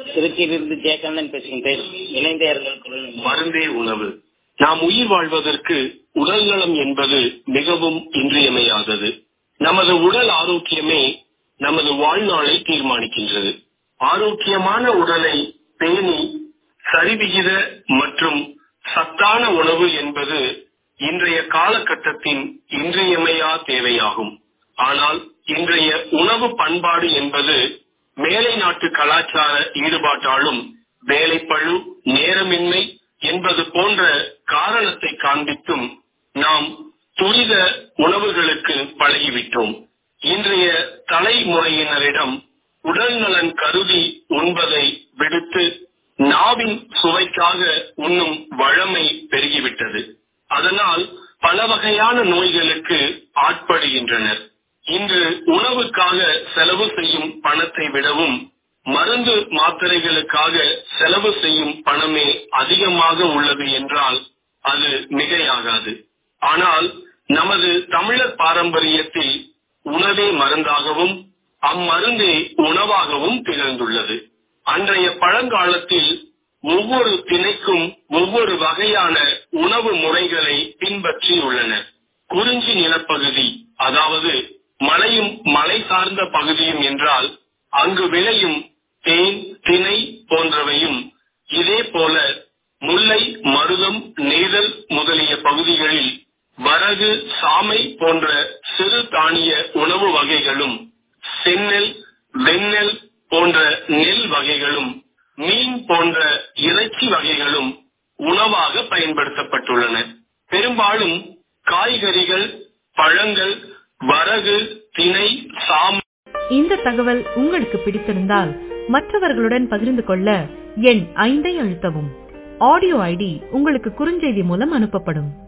திருச்சியிலிருந்து ஜெயகாந்தன் பேசுகின்றேன் இணைந்தேர்கள் குரல் மருந்தே உணவு நாம் உயிர் வாழ்வதற்கு உடல் நலம் என்பது மிகவும் இன்றியமையாதது நமது உடல் ஆரோக்கியமே நமது வாழ்நாளை தீர்மானிக்கின்றது ஆரோக்கியமான உடலை பேணி சரிவிகித மற்றும் சத்தான உணவு என்பது இன்றைய காலகட்டத்தின் இன்றியமையா தேவையாகும் ஆனால் இன்றைய உணவு பண்பாடு என்பது மேலை நாட்டு கலாச்சார ஈடுபாட்டாலும் வேலைப்பழு நேரமின்மை என்பது போன்ற காரணத்தை காண்பித்தும் நாம் துரித உணவுகளுக்கு பழகிவிட்டோம் இன்றைய தலைமுறையினரிடம் உடல் நலன் கருதி உண்பதை விடுத்து நாவின் சுவைக்காக உண்ணும் வழமை பெருகிவிட்டது அதனால் பல வகையான நோய்களுக்கு ஆட்படுகின்றனர் இன்று உணவுக்காக செலவு செய்யும் பணத்தை விடவும் மருந்து மாத்திரைகளுக்காக செலவு செய்யும் பணமே அதிகமாக உள்ளது என்றால் அது மிகையாகாது ஆனால் நமது தமிழர் பாரம்பரியத்தில் உணவே மருந்தாகவும் அம்மருந்தே உணவாகவும் திகழ்ந்துள்ளது அன்றைய பழங்காலத்தில் ஒவ்வொரு திணைக்கும் ஒவ்வொரு வகையான உணவு முறைகளை பின்பற்றி உள்ளனர் குறிஞ்சி நிலப்பகுதி அதாவது மலையும் மலை சார்ந்த பகுதியும் என்றால் அங்கு விளையும் தேன் திணை போன்றவையும் இதே போல முல்லை மருதம் நெய்தல் முதலிய பகுதிகளில் வரகு சாமை போன்ற சிறு தானிய உணவு வகைகளும் செந்நெல் வெண்ணெல் போன்ற நெல் வகைகளும் மீன் போன்ற இறைச்சி வகைகளும் உணவாக பயன்படுத்தப்பட்டுள்ளன பெரும்பாலும் காய்கறிகள் பழங்கள் வரகு திணை சாமை இந்த தகவல் உங்களுக்கு பிடித்திருந்தால் மற்றவர்களுடன் பகிர்ந்து கொள்ள எண் ஐந்தை அழுத்தவும் ஆடியோ ஐடி உங்களுக்கு குறுஞ்செய்தி மூலம் அனுப்பப்படும்